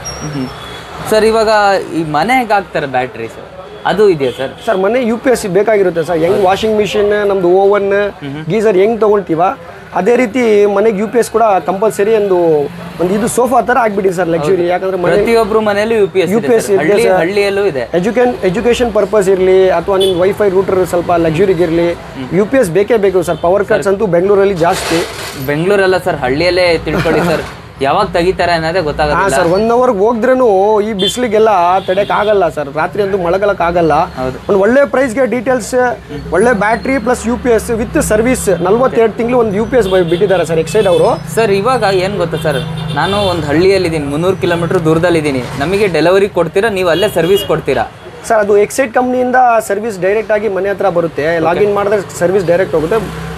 ಸರ್ ಇವಾಗ ಈ ಮನೆಗೆ ಹಾಕ್ತಾರೆ ಬ್ಯಾಟ್ರಿ ಸರ್ ಅದು ಇದೆಯಾ ಸರ್ ಸರ್ ಮನೆ ಯು ಪಿ ಎಸ್ ಸಿ ಬೇಕಾಗಿರುತ್ತೆ ಸರ್ ಹೆಂಗ್ ವಾಷಿಂಗ್ ಮಿಷಿನ್ ನಮ್ದು ಓವನ್ ಗೀಸರ್ ಹೆಂಗ್ ತಗೊಳ್ತೀವ ಅದೇ ರೀತಿ ಮನೆಗೆ ಯು ಪಿ ಎಸ್ ಕೂಡ ಕಂಪಲ್ಸರಿ ಒಂದು ಒಂದು ಇದು ಸೋಫಾ ತರ ಆಗ್ಬಿಟ್ಟಿದೆ ಸರ್ ಲಕ್ಸುರಿ ಯಾಕಂದ್ರೆ ಮನೆ ಪ್ರತಿಯೊಬ್ರು ಮನೆಯಲ್ಲೂ ಯು ಪಿ ಎಸ್ UPS ಇದೆ ಹಳ್ಳಿ sir. ಹಳ್ಳಿಯಲ್ಲೂ ಇದೆ ಎಜುಕೇನ್ ಎಜುಕೇಶನ್ ಪರ್ಪಸ್ ಇರಲಿ ಅಥವಾ ನಿಮ್ಮ ವೈಫೈ ರೂಟರ್ ಸ್ವಲ್ಪ ಲಕ್ಸುರಿಗೆ ಇರಲಿ ಯು ಪಿ ಎಸ್ ಬೇಕೇ ಬೇಕು ಸರ್ ಪವರ್ ಕಟ್ಸ್ ಅಂತೂ ಬೆಂಗಳೂರಲ್ಲಿ ಜಾಸ್ತಿ ಬೆಂಗಳೂರಲ್ಲ ಸರ್ ಹಳ್ಳಿಯಲ್ಲೇ ತಿಳ್ಕೊಳ್ಳಿ ಸರ್ ಯಾವಾಗ ತೆಗಿತಾರೆ ಅನ್ನೋದೇ ಹಾಂ ಗೊತ್ತಾಗೋದಿಲ್ಲ ಸರ್ ಒನ್ ಅವರ್ಗೆ ಹೋದ್ರೂ ಈ ಬಿಸಿಲಿಗೆಲ್ಲ ತಡೆಕ್ ಆಗಲ್ಲ ಸರ್ ರಾತ್ರಿ ಅಂತೂ ಮಳಗಲಕ್ ಆಗಲ್ಲ ಹೌದು. ಒಂದು ಒಳ್ಳೆ ಪ್ರೈಸ್ಗೆ ಡೀಟೇಲ್ಸ್ ಒಳ್ಳೆ battery plus U P S with service ನಲ್ವತ್ತೆರಡು ತಿಂಗಳು ಒಂದು ಯು ಪಿ ಎಸ್ ಬಿಟ್ಟಿದ್ದಾರೆ ಸರ್ ಎಕ್ಸೈಡ್ ಅವರು ಸರ್ ಇವಾಗ ಏನು ಗೊತ್ತಾ ಸರ್ ನಾನು ಒಂದು ಹಳ್ಳಿಯಲ್ಲಿದ್ದೀನಿ ಮುನ್ನೂರು ಕಿಲೋಮೀಟರ್ ದೂರದಲ್ಲಿದ್ದೀನಿ ನಮಗೆ ಡೆಲಿವರಿ ಕೊಡ್ತೀರಾ ನೀವು ಅಲ್ಲೇ ಸರ್ವಿಸ್ ಕೊಡ್ತೀರಾ ಸರ್ ಅದು ಎಕ್ಸೈಡ್ ಕಂಪ್ನಿಯಿಂದ ಸರ್ವಿಸ್ ಡೈರೆಕ್ಟ್ ಆಗಿ ಮನೆ ಹತ್ರ ಬರುತ್ತೆ ಲಾಗಿನ್ ಮಾಡಿದ್ರೆ ಸರ್ವಿಸ್ ಡೈರೆಕ್ಟ್ ಹೋಗುತ್ತೆ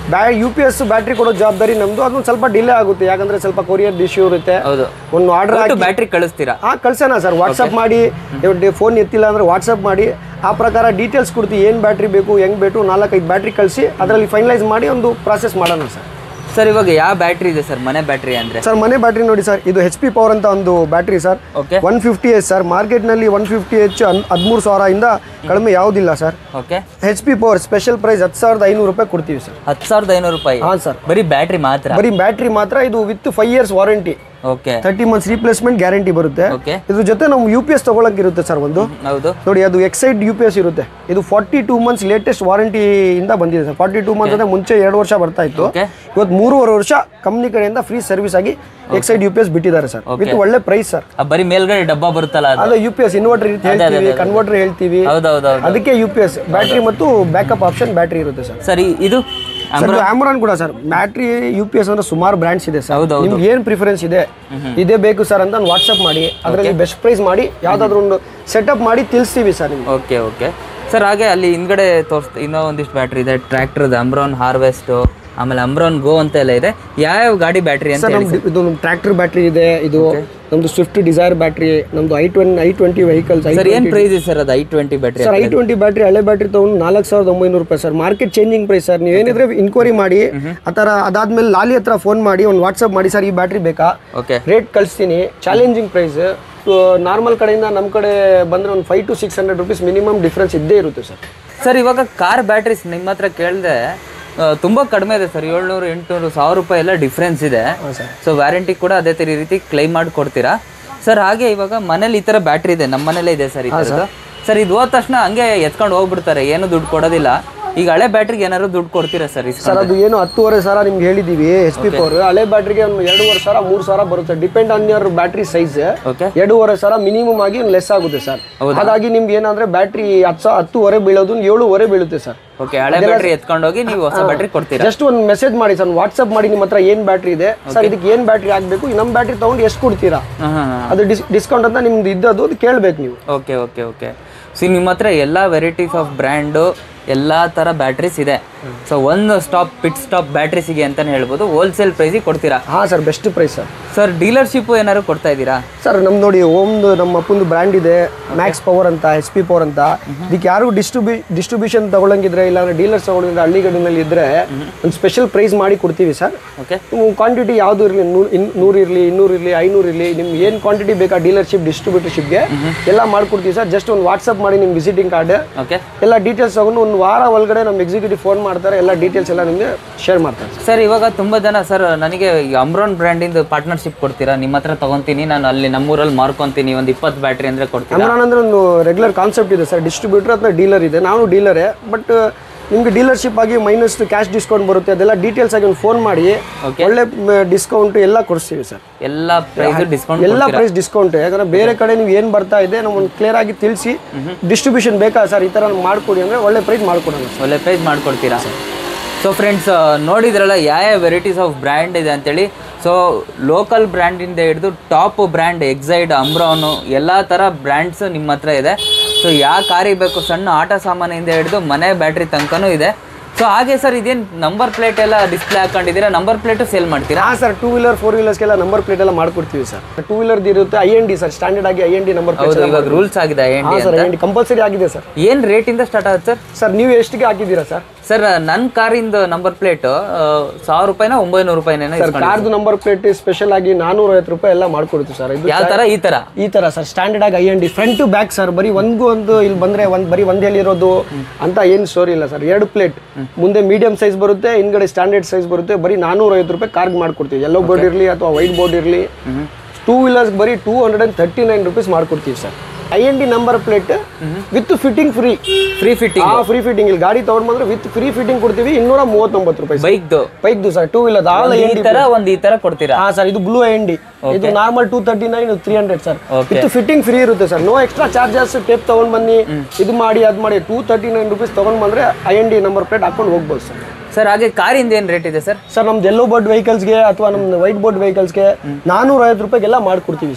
ಬ್ಯಾ ಯು ಪಿ ಎಸ್ ಬ್ಯಾಟ್ರಿ ಕೊಡೋ ಜವಾಬ್ದಾರಿ ನಮ್ಮದು ಅದೊಂದು ಸ್ವಲ್ಪ ಡಿಲೇ ಆಗುತ್ತೆ ಯಾಕಂದ್ರೆ ಸ್ವಲ್ಪ ಕೊರಿಯರ್ ಇಶ್ಯೂ ಇರುತ್ತೆ ಹೌದು ಒಂದು ಆರ್ಡರ್ ಹಾಕಿ ಬ್ಯಾಟ್ರಿ ಕಳಿಸ್ತೀರಾ ಹಾಂ ಕಳ್ಸೋಣ ಸರ್ ವಾಟ್ಸಪ್ ಮಾಡಿ ಫೋನ್ ಎತ್ತಿಲ್ಲ ಅಂದ್ರೆ ವಾಟ್ಸಪ್ ಮಾಡಿ ಆ ಪ್ರಕಾರ ಡೀಟೇಲ್ಸ್ ಕೊಡ್ತೀವಿ ಏನು ಬ್ಯಾಟ್ರಿ ಬೇಕು ಹೆಂಗೆ ಬೇಕು ನಾಲ್ಕೈದು ಬ್ಯಾಟ್ರಿ ಕಳಿಸಿ ಅದರಲ್ಲಿ ಫೈನಲೈಸ್ ಮಾಡಿ ಒಂದು ಪ್ರಾಸೆಸ್ ಮಾಡೋಣ ಸರ್ ಸರ್ ಇವಾಗ ಯಾವ ಬ್ಯಾಟ್ರಿ ಇದೆ ಸರ್ ಮನೆ ಬ್ಯಾಟ್ರಿ ಅಂದ್ರೆ ಸರ್ ಮನೆ ಬ್ಯಾಟ್ರಿ ನೋಡಿ ಸರ್ ಇದು ಹೆಚ್ ಪಿ ಪವರ್ ಅಂತ ಒಂದು battery sir okay one fifty H sir ಮಾರ್ಕೆಟ್ನಲ್ಲಿ ಒನ್ ಫಿಫ್ಟಿ ಎಚ್ ಹದಿಮೂರು ಸಾವಿರದಿಂದ ಕಡಿಮೆ ಯಾವುದಿಲ್ಲ sir okay H P power special price ಹತ್ತು ಸಾವಿರದ ಐನೂರು ರೂಪಾಯಿ ಕೊಡ್ತೀವಿ ಸರ್ ಹತ್ತು ಸಾವಿರದ ಐನೂರು ರೂಪಾಯಿ ಹಾಂ ಸರ್ ಬರೀ ಬ್ಯಾಟ್ರಿ ಮಾತ್ರ ಬರೀ ಬ್ಯಾಟ್ರಿ ಮಾತ್ರ ಇದು with five years warranty okay thirty months replacement guarantee ಬರುತ್ತೆ ಓಕೆ ಇದ್ರ ಜೊತೆ ನಾವು ಯು ಪಿ ಎಸ್ ತಗೊಳಕ್ಕಿರುತ್ತೆ ಸರ್ ಒಂದು ಹೌದು ನೋಡಿ ಅದು ಎಕ್ಸೈಡ್ ಯು ಪಿ ಎಸ್ ಇರುತ್ತೆ ಇದು ಫಾರ್ಟಿ ಟೂ ಮಂತ್ಸ್ ಲೇಟೆಸ್ಟ್ ವಾರಂಟಿಯಿಂದ ಬಂದಿದೆ ಸರ್ ಫಾರ್ಟಿ ಟೂ ಮಂತ್ಸ್ ಅಂದ್ರೆ ಮುಂಚೆ ಎರಡು ವರ್ಷ ಬರ್ತಾ ಇತ್ತು ಓಕೆ ಇವತ್ತು ಮೂರುವರೆ ವರ್ಷ ಕಂಪ್ನಿ ಕಡೆಯಿಂದ ಫ್ರೀ ಸರ್ವಿಸ್ ಆಗಿ ಎಕ್ಸೈಡ್ ಯು ಪಿ ಎಸ್ ಬಿಟ್ಟಿದ್ದಾರೆ ಸರ್ ವಿತ್ ಒಳ್ಳೆ ಪ್ರೈಸ್ ಸರ್ ಆ ಬರೀ ಮೇಲ್ಗಡೆ ಡಬ್ಬ ಬರುತ್ತಲ್ಲ ಅದು ಅದೇ ಯು ಪಿ ಎಸ್ ಇನ್ವರ್ಟರ್ ಹೇಳ್ತೀವಿ ಕನ್ವರ್ಟರ್ ಹೇಳ್ತೀವಿ ಹೌದೌದೌದು ಅದಕ್ಕೆ ಯು ಪಿ ಎಸ್ ಬ್ಯಾಟ್ರಿ ಮತ್ತು ಬ್ಯಾಕಪ್ ಆಪ್ಷನ್ ಬ್ಯಾಟ್ರಿ ಇರುತ್ತೆ ಸರ್ ಸರ್ ಈ- ಇದು ಸರ್ ಆಮ್ರಾನ್ ಕೂಡ sir battery U P S ಅಂದ್ರೆ ಸುಮಾರು ಬ್ರ್ಯಾಂಡ್ಸ್ ಇದೆ ಸರ್ ಹೌದೌದು. ನಿಮ್ಗೆ ಏನು ಪ್ರಿಫರೆನ್ಸ್ ಇದೆ ಇದೇ ಬೇಕು ಸರ್ ಅಂತ ವಾಟ್ಸಪ್ ಮಾಡಿ ಅದರಲ್ಲಿ ಬೆಸ್ಟ್ ಪ್ರೈಸ್ ಮಾಡಿ ಯಾವ್ದಾದ್ರು ಒಂದು ಸೆಟಪ್ ಮಾಡಿ ತಿಳಿಸ್ತೀವಿ ಸರ್ ನಿಮ್ಗೆ ಓಕೆ ಓಕೆ ಸರ್ ಹಾಗೆ ಅಲ್ಲಿ ಹಿಂದ್ಗಡೆ ತೋರಿಸ್ ಇನ್ನೂ ಒಂದಿಷ್ಟು ಬ್ಯಾಟ್ರಿ ಇದೆ ಟ್ರ್ಯಾಕ್ಟರ್ದು ಅಮ್ರಾನ್ ಹಾರ್ವೆಸ್ಟು ಆಮೇಲೆ ಅಮ್ರಾನ್ ಗೋ ಅಂತ ಎಲ್ಲ ಇದೆ ಯಾವ್ಯಾವ ಗಾಡಿ ಬ್ಯಾಟ್ರಿ ಅಂತ ಸರ್ ಹೇಳಿ ನಮ್ದು ಇದು ಟ್ರ್ಯಾಕ್ಟರ್ ಬ್ಯಾಟ್ರಿ ಇದೆ ಇದು ನಮ್ದು ಸ್ವಿಫ್ಟ್ ಡಿಸೈರ್ ಬ್ಯಾಟ್ರಿ ನಮ್ದು I twenty I twenty vehicles I sir ಏನ್ ಪ್ರೈಸ್ ಇದೆ ಸರ್ ಅದು I twenty battery sir I twenty battery ಹಳೆ ಬ್ಯಾಟ್ರಿ ತಗೊಂಡು ನಾಲ್ಕು ಸಾವಿರದ ಒಂಬೈನೂರು ರೂಪಾಯಿ sir market changing price sir ನೀವು ಏನಿದ್ರೆ ಇನ್ಕ್ವೈರಿ ಮಾಡಿ ಆ ಥರ ಅದಾದ್ಮೇಲೆ ಲಾಲಿ ಹತ್ರ ಫೋನ್ ಮಾಡಿ ಒಂದು ವಾಟ್ಸಪ್ ಮಾಡಿ ಸರ್ ಈ ಬ್ಯಾಟ್ರಿ ಬೇಕಾ ಓಕೆ ರೇಟ್ ಕಳಿಸ್ತೀನಿ ಚಾಲೆಂಜಿಂಗ್ ಪ್ರೈಸ್ ನಾರ್ಮಲ್ ಕಡೆಯಿಂದ ನಮ್ಮ ಕಡೆ ಬಂದರೆ ಒಂದು five to six hundred rupees minimum difference ಇದ್ದೇ ಇರುತ್ತೆ ಸರ್ ಸರ್ ಇವಾಗ ಕಾರ್ ಬ್ಯಾಟ್ರೀಸ್ ನಿಮ್ಮ ಹತ್ರ ಕೇಳಿದೆ ತುಂಬ ಕಡಿಮೆ ಇದೆ ಸರ್ ಏಳ್ನೂರು ಎಂಟುನೂರು ಸಾವಿರ ರೂಪಾಯಿ ಎಲ್ಲ ಡಿಫ್ರೆನ್ಸ್ ಇದೆ ಸರ್ ಸೊ ವ್ಯಾರಂಟಿ ಕೂಡ ಅದೇ ತರ ರೀತಿ ಕ್ಲೈಮ್ ಮಾಡಿ ಕೊಡ್ತೀರಾ ಸರ್ ಹಾಗೆ ಇವಾಗ ಮನೇಲಿ ಈ ಥರ ಬ್ಯಾಟ್ರಿ ಇದೆ ನಮ್ಮ ಮನೇಲೇ ಇದೆ ಸರ್ ಈ ಥರದ್ದು ಸರ್ ಇದು ಹೋದ ತಕ್ಷಣ ಹಂಗೆ ಎತ್ಕೊಂಡು ಹೋಗ್ಬಿಡ್ತಾರೆ ಏನು ದುಡ್ಡು ಕೊಡೋದಿಲ್ಲ ಈಗ ಹಳೆ ಬ್ಯಾಟ್ರಿಗೆ ಏನಾದ್ರು ದುಡ್ಡು ಕೊಡ್ತೀರಾ ಸರ್ ಸರ್ ಅದು ಏನು ಹತ್ತುವರೆ ಸಾವಿರ ನಿಮ್ಗೆ ಹೇಳಿದ್ದೀವಿ ಎಚ್ ಪಿ ಪವರ್ ಹಳೆ ಬ್ಯಾಟ್ರಿಗೆ ಒಂದು ಎರಡೂವರೆ ಸಾವಿರ ಮೂರು ಸಾವಿರ ಬರುತ್ತೆ depend on your battery size okay ಎರಡೂವರೆ ಸಾವಿರ ಮಿನಿಮಮ್ ಆಗಿ ಲೆಸ್ ಆಗುತ್ತೆ ಸರ್ ಹಾಗಾಗಿ ನಿಮ್ಗೆ ಏನಂದ್ರೆ ಬ್ಯಾಟ್ರಿ ಹತ್ತು ಸಾವಿರ ಹತ್ತುವರೆ ಬೀಳೋದು ಏಳುವರೆ ಬೀಳುತ್ತೆ ಸರ್ ಓಕೆ ಹಳೆ ಬ್ಯಾಟ್ರಿ ಎತ್ಕೊಂಡೋಗಿ ನೀವು ಹೊಸ ಬ್ಯಾಟ್ರಿ ಕೊಡ್ತೀರಾ ಜಸ್ಟ್ ಒಂದು ಮೆಸೇಜ್ ಮಾಡಿ ಸರ್ ವಾಟ್ಸಪ್ ಮಾಡಿ ನಿಮ್ಮ ಹತ್ರ ಏನು ಬ್ಯಾಟ್ರಿ ಇದೆ ಸರ್ ಇದಕ್ಕೆ ಏನು ಬ್ಯಾಟ್ರಿ ಆಗಬೇಕು ನಮ್ಮ ಬ್ಯಾಟ್ರಿ ತಗೊಂಡು ಎಷ್ಟು ಕೊಡ್ತೀರಾ ಹಾಂ ಹಾಂ ಅದು ಡಿಸ್ ಡಿಸ್ಕೌಂಟ್ ಅಂತ ನಿಮ್ದು ಇದ್ದದ್ದು ಅದು ಕೇಳಬೇಕು ನೀವು ಓಕೆ ಓಕೆ ಓಕೆ ಸಿ ನಿಮ್ಮ ಹತ್ರ ಎಲ್ಲ ವೆರೈಟೀಸ್ ಆಫ್ ಬ್ರ್ಯಾಂಡು ಎಲ್ಲ ಥರ ಬ್ಯಾಟ್ರೀಸ್ ಇದೆ ಸೊ ಒಂದು ಸ್ಟಾಪ್ ಪಿಟ್ ಸ್ಟಾಪ್ ಬ್ಯಾಟ್ರೀಸಿಗೆ ಅಂತಲೇ ಹೇಳ್ಬೋದು ಹೋಲ್ಸೇಲ್ ಪ್ರೈಸಿಗೆ ಕೊಡ್ತೀರಾ ಹಾಂ sir best price sir sir dealership ಏನಾದ್ರು ಕೊಡ್ತಾ ಇದ್ದೀರಾ ಸರ್ ನಮ್ದು ನೋಡಿ ಓಮ್ದು ನಮ್ಮ ಅಪ್ಪಂದು ಬ್ರ್ಯಾಂಡ್ ಇದೆ ಮ್ಯಾಕ್ಸ್ ಪವರ್ ಅಂತ ಎಚ್ ಪಿ ಪವರ್ ಅಂತ ಇದಕ್ಕೆ ಯಾರು ಡಿಸ್ಟ್ರಿಬ್ಯೂ ಡಿಸ್ಟ್ರಿಬ್ಯೂಷನ್ ತಗೊಳಂಗಿದ್ರೆ ಇಲ್ಲಾಂದ್ರೆ ಡೀಲರ್ಸ್ ತಗೊಳಂಗಿದ್ರೆ ಹಳ್ಳಿಗಡಿನಲ್ಲಿ ಇದ್ರೆ ಒಂದು ಸ್ಪೆಷಲ್ ಪ್ರೈಸ್ ಮಾಡಿ ಕೊಡ್ತೀವಿ ಸರ್ ಓಕೆ ಕ್ವಾಂಟಿಟಿ ಯಾವುದು ಇರಲಿ ನೂರು ಇರಲಿ ಇನ್ನೂರು ಇರಲಿ ಐನೂರು ಇರಲಿ ನಿಮ್ಗೆ ಏನು ಕ್ವಾಂಟಿಟಿ ಬೇಕಾ ಡೀಲರ್ಶಿಪ್ ಡಿಸ್ಟ್ರಿಬ್ಯೂಟರ್ಶಿಪ್ಗೆ ಎಲ್ಲ ಮಾಡ್ಕೊಡ್ತೀವಿ ಸರ್ ಜಸ್ಟ್ ಒಂದು ವಾಟ್ಸಪ್ ಮಾಡಿ ನಿಮ್ಮ ವಿಸಿಟಿಂಗ್ ಕಾರ್ಡ್ ಓಕೆ ಎಲ್ಲ ಡೀಟೇಲ್ಸ್ ತಗೊಂಡು ಒಂದು ವಾರ ಒಳಗಡೆ ನಮ್ಮ ಎಕ್ಸಿಕ್ಯೂಟಿವ್ ಫೋನ್ ಮಾಡ್ತಾರೆ ಎಲ್ಲ ಡೀಟೇಲ್ಸ್ ಎಲ್ಲ ನಿಮಗೆ ಶೇರ್ ಮಾಡ್ತಾರೆ ಸರ್ ಇವಾಗ ತುಂಬ ಜನ ಸರ್ ನನಗೆ ಈ ಅಮ್ರಾನ್ ಬ್ರ್ಯಾಂಡಿಂದ ಪಾರ್ಟ್ನರ್ಶಿಪ್ ಕೊಡ್ತೀರಾ ನಿಮ್ಮ ಹತ್ರ ತಗೊಂತೀನಿ ನಾನು ಅಲ್ಲಿ ನಮ್ಮೂರಲ್ಲಿ ಮಾರ್ಕೊಂತೀನಿ ಒಂದು ಇಪ್ಪತ್ತು ಬ್ಯಾಟ್ರಿ ಅಂದರೆ ಕೊಡ್ತೀರಾ ಅಮ್ರಾನ್ ಅಂದ್ರೆ ಒಂದು ರೆಗ್ಯುಲರ್ ಕಾನ್ಸೆಪ್ಟ್ ಇದೆ ಸರ್ ಡಿಸ್ಟ್ರಿಬ್ಯೂಟರ್ ಅಥವಾ ಡೀಲರ್ ಇದೆ ನಾನು ಡೀಲರೇ ಬಟ್ ನಿಮ್ಗೆ ಡೀಲರ್ಶಿಪ್ ಆಗಿ ಮೈನಸ್ ಕ್ಯಾಶ್ ಡಿಸ್ಕೌಂಟ್ ಬರುತ್ತೆ ಅದೆಲ್ಲ ಡೀಟೇಲ್ಸ್ ಆಗಿ ಒಂದು ಫೋನ್ ಮಾಡಿ ಒಳ್ಳೆ ಡಿಸ್ಕೌಂಟ್ ಎಲ್ಲ ಕೊಡಿಸ್ತೀವಿ ಸರ್ ಎಲ್ಲ ಪ್ರೈಸ್ ಡಿಸ್ಕೌಂಟ್ ಎಲ್ಲ ಪ್ರೈಸ್ ಡಿಸ್ಕೌಂಟ್ ಯಾಕಂದ್ರೆ ಬೇರೆ ಕಡೆ ನೀವು ಏನು ಬರ್ತಾ ಇದೆ ನಾವು ಒಂದು ಕ್ಲಿಯರ್ ಆಗಿ ತಿಳಿಸಿ ಡಿಸ್ಟ್ರಿಬ್ಯೂಷನ್ ಬೇಕಾ ಸರ್ ಈ ಥರ ಮಾಡ್ಕೊಡಿ ಅಂದರೆ ಒಳ್ಳೆ ಪ್ರೈಸ್ ಮಾಡ್ಕೊಡೋಣ ಸರ್ ಒಳ್ಳೆ ಪ್ರೈಸ್ ಮಾಡಿಕೊಡ್ತೀರಾ ಸೊ ಫ್ರೆಂಡ್ಸ್ ನೋಡಿದ್ರಲ್ಲ ಯಾವ ಯಾವ ವೆರೈಟೀಸ್ ಆಫ್ ಬ್ರ್ಯಾಂಡ್ ಇದೆ ಅಂತೇಳಿ ಸೊ ಲೋಕಲ್ ಬ್ರ್ಯಾಂಡಿಂದ ಹಿಡಿದು ಟಾಪ್ ಬ್ರ್ಯಾಂಡ್ ಎಕ್ಸೈಡ್ ಅಮ್ರಾನು ಎಲ್ಲ ಥರ ಬ್ರ್ಯಾಂಡ್ಸ್ ನಿಮ್ಮ ಹತ್ರ ಇದೆ ಸೊ ಯಾವ ಕಾರಿಗೆ ಬೇಕು ಸಣ್ಣ ಆಟ ಸಾಮಾನಿಂದ ಹಿಡಿದು ಮನೆ ಬ್ಯಾಟ್ರಿ ತನಕನೂ ಇದೆ ಸೊ ಹಾಗೆ ಸರ್ ಇದೇನು ನಂಬರ್ ಪ್ಲೇಟ್ ಎಲ್ಲ ಡಿಸ್ಪ್ಲೇ ಹಾಕೊಂಡಿದ್ದೀರಾ ನಂಬರ್ ಪ್ಲೇಟು ಸೇಲ್ ಮಾಡ್ತೀರಾ ಹಾಂ ಸರ್ ಟೂ ವೀಲರ್ ಫೋರ್ ವೀಲರ್ಸ್ಗೆಲ್ಲ ನಂಬರ್ ಪ್ಲೇಟ್ ಎಲ್ಲ ಮಾಡ್ಕೊಡ್ತೀವಿ ಸರ್ ಟೂ ವೀಲರ್ದು ಇರುತ್ತೆ I N D sir standard ಆಗಿ I N D number plate ಹೌದು ಇವಾಗ ರೂಲ್ಸ್ ಆಗಿದೆ ಹಾಂ ಏನ್ಡಿ sir I N D compulsory ಆಗಿದೆ ಸರ್ ಏನು ರೇಟಿಂದ ಸ್ಟಾರ್ಟ್ ಆಗುತ್ತೆ ಸರ್ ಸರ್ ನೀವು ಎಷ್ಟಿಗೆ ಹಾಕಿದ್ದೀರಾ ಸರ್ ಸರ್ ನನ್ನ ಕಾರಿಂದ ನಂಬರ್ ಪ್ಲೇಟ್ ಸಾವಿರ ರೂಪಾಯಿನ ಒಂಬೈನೂರು ರೂಪಾಯಿನೇನೋ ಸರ್ ಕಾರ್ದು ನಂಬರ್ ಪ್ಲೇಟ್ ಸ್ಪೆಷಲ್ ಆಗಿ ನಾನೂರ ಐವತ್ತು ರೂಪಾಯಿ ಎಲ್ಲ ಮಾಡ್ಕೊಡ್ತೀವಿ ಸರ್ ಇದು ಯಾವ ಥರ ಈ ಥರ ಈ ತರ ಸರ್ ಸ್ಟ್ಯಾಂಡರ್ಡ್ ಆಗಿ I N D front to back sir ಬರೀ ಒಂದ್ಗೂ ಒಂದು ಇಲ್ಲಿ ಬಂದ್ರೆ ಒಂದ್ ಬರೀ ಒಂದ್ ಹೇಳಿರೋದು ಅಂತ ಏನು ಸ್ಟೋರಿ ಇಲ್ಲ ಸರ್ ಎರಡು ಪ್ಲೇಟ್ ಮುಂದೆ ಮೀಡಿಯಂ ಸೈಜ್ ಬರುತ್ತೆ ಹಿಂದ್ಗಡೆ ಸ್ಟ್ಯಾಂಡರ್ಡ್ ಸೈಜ್ ಬರುತ್ತೆ ಬರೀ ನಾನೂರ ಐವತ್ತು ರೂಪಾಯಿ ಕಾರ್ಗ್ ಮಾಡ್ಕೊಡ್ತೀವಿ ಯೆಲ್ಲೋ ಬೋರ್ಡ್ ಇರಲಿ ಅಥವಾ ವೈಟ್ ಬೋರ್ಡ್ ಇರಲಿ ಟೂ ವೀಲರ್ಸ್ ಬರೀ two hundred and thirty nine rupees ಮಾಡ್ಕೊಡ್ತೀವಿ sir I N D number plate with fitting free free fitting ಆ ಫ್ರೀ ಫಿಟ್ಟಿಂಗ್ ಇಲ್ಲಿ ಗಾಡಿ ತಗೊಂಡ್ ಬಂದ್ರೆ ವಿತ್ ಫ್ರೀ ಫಿಟ್ಟಿಂಗ್ ಕೊಡ್ತೀವಿ ಇನ್ನೂರ ಮೂವತ್ತೊಂಬತ್ತು ರೂಪಾಯಿ ಬೈಕ್ದು ಬೈಕ್ದು sir two wheeler all I N ಈ ತರ ಒಂದ್ ಈ ತರ ಕೊಡ್ತೀರಾ ಹಾ ಸರ್ ಇದು ಬ್ಲೂ ಎನ್ ಡಿ ಇದು normal two thirty nine three hundred sir Okay. ಇದು ಫಿಟ್ಟಿಂಗ್ ಫ್ರೀ ಇರುತ್ತೆ sir no extra charges tape ತಗೊಂಡ್ ಬನ್ನಿ ಇದು ಮಾಡಿ ಅದು ಮಾಡಿ ಟೂ ತರ್ಟಿ ನೈನ್ ರುಪೀಸ್ ತಗೊಂಡ್ ಬಂದ್ರೆ I N D number plate ಹಾಕೊಂಡು ಹೋಗ್ಬೋದು ಸರ್ ಸರ್ ಹಾಗೆ ಕಾರಿಂದ ಏನ್ ರೇಟ್ ಇದೆ ಸರ್ ಸರ್ ನಮ್ದು ಎಲ್ಲೋ ಬೋರ್ಡ್ ವೆಹಿಕಲ್ಸ್ಗೆ ಅಥವಾ ನಮ್ದು ವೈಟ್ ಬೋರ್ಡ್ ವೆಹಿಕಲ್ಸ್ಗೆ ನಾನೂರ ಐವತ್ತು ರೂಪಾಯಿಗೆಲ್ಲ ಮಾಡ್ಕೊಡ್ತೀವಿ ಸರ್ ಸೊ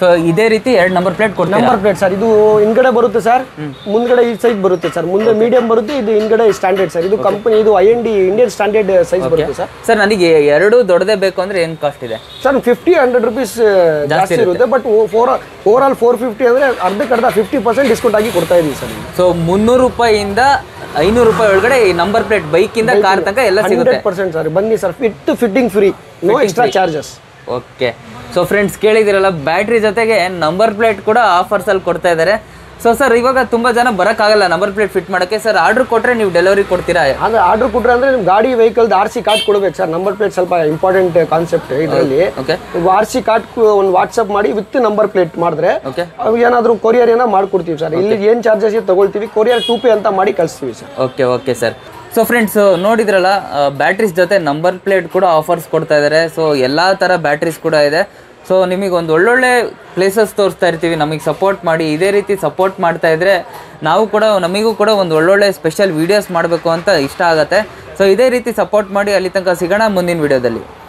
ಸೊ ಇದೇ ರೀತಿ ಎರಡು ನಂಬರ್ ಪ್ಲೇಟ್ ಕೊಡ್ತೀರಾ ನಂಬರ್ ಪ್ಲೇಟ್ ಸರ್ ಇದು ಹಿಂದ್ಗಡೆ ಬರುತ್ತೆ ಸರ್ ಮುಂದ್ಗಡೆ ಈ ಸೈಜ್ ಬರುತ್ತೆ ಸರ್ ಮುಂದೆ ಮೀಡಿಯಂ ಬರುತ್ತೆ ಇದು ಹಿಂದ್ಗಡೆ ಸ್ಟ್ಯಾಂಡರ್ಡ್ ಸರ್ ಇದು ಕಂಪನಿ ಇದು I N D Indian standard size ಬರುತ್ತೆ ಸರ್ ಸರ್ ನನಗೆ ಎರಡು ದೊಡ್ಡದೇ ಬೇಕು ಅಂದ್ರೆ ಏನು ಕಾಸ್ಟ್ ಇದೆ ಸರ್ ಫಿಫ್ಟಿ ಹಂಡ್ರೆಡ್ ರುಪೀಸ್ ಜಾಸ್ತಿ ಇರುತ್ತೆ but four overall four fifty ಅಂದರೆ ಅರ್ಧಕ್ಕೆ ಅರ್ಧ ಫಿಫ್ಟಿ ಪರ್ಸೆಂಟ್ ಡಿಸ್ಕೌಂಟ್ ಆಗಿ ಕೊಡ್ತಾ ಇದೀವಿ ಸರ್ ಸೊ ಮುನ್ನೂರು ರೂಪಾಯಿಯಿಂದ ಐನೂರು ರೂಪಾಯಿ ಒಳಗಡೆ ಈ ನಂಬರ್ ಪ್ಲೇಟ್ ಬೈಕಿಂದ ಕಾರ್ ತನಕ ಎಲ್ಲ ಸಿಗುತ್ತೆ ಹಂಡ್ರೆಡ್ ಪರ್ಸೆಂಟ್ ಸರ್ ಬನ್ನಿ sir fit fitting free no extra charges okay so friends ಕೇಳಿದಿರಲ್ಲ ಬ್ಯಾಟ್ರಿ ಜೊತೆಗೆ ನಂಬರ್ ಪ್ಲೇಟ್ ಕೂಡ ಆಫರ್ಸಲ್ಲಿ ಕೊಡ್ತಾ ಇದ್ದಾರೆ ಸೊ ಸರ್ ಇವಾಗ ತುಂಬ ಜನ ಬರೋಕ್ಕಾಗಲ್ಲ ನಂಬರ್ ಪ್ಲೇಟ್ ಫಿಟ್ ಮಾಡೋಕ್ಕೆ ಸರ್ ಆರ್ಡ್ರ್ ಕೊಟ್ಟರೆ ನೀವು ಡೆಲಿವರಿ ಕೊಡ್ತೀರಾ ಅಂದ್ರೆ ಆರ್ಡರ್ ಕೊಟ್ರೆ ಅಂದ್ರೆ ನಿಮ್ ಗಾಡಿ ವೆಹಿಕಲ್ ಆರ್ ಸಿ ಕಾರ್ಡ್ ಕೊಡ್ಬೇಕು ಸರ್ ನಂಬರ್ ಪ್ಲೇಟ್ ಸ್ವಲ್ಪ ಇಂಪಾರ್ಟೆಂಟ್ ಕಾನ್ಸೆಪ್ಟ್ ಇದರಲ್ಲಿ ಓಕೆ ಆರ್ ಸಿ ಕಾರ್ಡ್ ಒಂದು ವಾಟ್ಸಪ್ ಮಾಡಿ ವಿತ್ ನಂಬರ್ ಪ್ಲೇಟ್ ಮಾಡಿದ್ರೆ ಓಕೆ ಅವು ಏನಾದರೂ ಕೊರಿಯರ್ ಏನೋ ಮಾಡ್ಕೊಡ್ತೀವಿ ಸರ್ ಇಲ್ಲಿ ಏನು ಚಾರ್ಜಸ್ ತಗೊಳ್ತೀವಿ ಕೊರಿಯರ್ ಟೂ ಪೇ ಅಂತ ಮಾಡಿ ಕಳಿಸ್ತೀವಿ sir okay okay sir so friends ನೋಡಿದ್ರಲ್ಲ ಬ್ಯಾಟ್ರೀಸ್ ಜೊತೆ ನಂಬರ್ ಪ್ಲೇಟ್ ಕೂಡ ಆಫರ್ಸ್ ಕೊಡ್ತಾ ಇದ್ದಾರೆ ಸೊ ಎಲ್ಲ ಥರ ಬ್ಯಾಟ್ರೀಸ್ ಕೂಡ ಇದೆ ಸೊ ನಿಮಗೆ ಒಂದು ಒಳ್ಳೊಳ್ಳೆ ಪ್ಲೇಸಸ್ ತೋರಿಸ್ತಾ ಇರ್ತೀವಿ ನಮಗೆ ಸಪೋರ್ಟ್ ಮಾಡಿ ಇದೇ ರೀತಿ ಸಪೋರ್ಟ್ ಮಾಡ್ತಾ ಇದ್ರೆ ನಾವು ಕೂಡ ನಮಗೂ ಕೂಡ ಒಂದು ಒಳ್ಳೊಳ್ಳೆ ಸ್ಪೆಷಲ್ ವೀಡಿಯೋಸ್ ಮಾಡಬೇಕು ಅಂತ ಇಷ್ಟ ಆಗುತ್ತೆ ಸೊ ಇದೇ ರೀತಿ ಸಪೋರ್ಟ್ ಮಾಡಿ ಅಲ್ಲಿ ತನಕ ಸಿಗೋಣ ಮುಂದಿನ ವಿಡಿಯೋದಲ್ಲಿ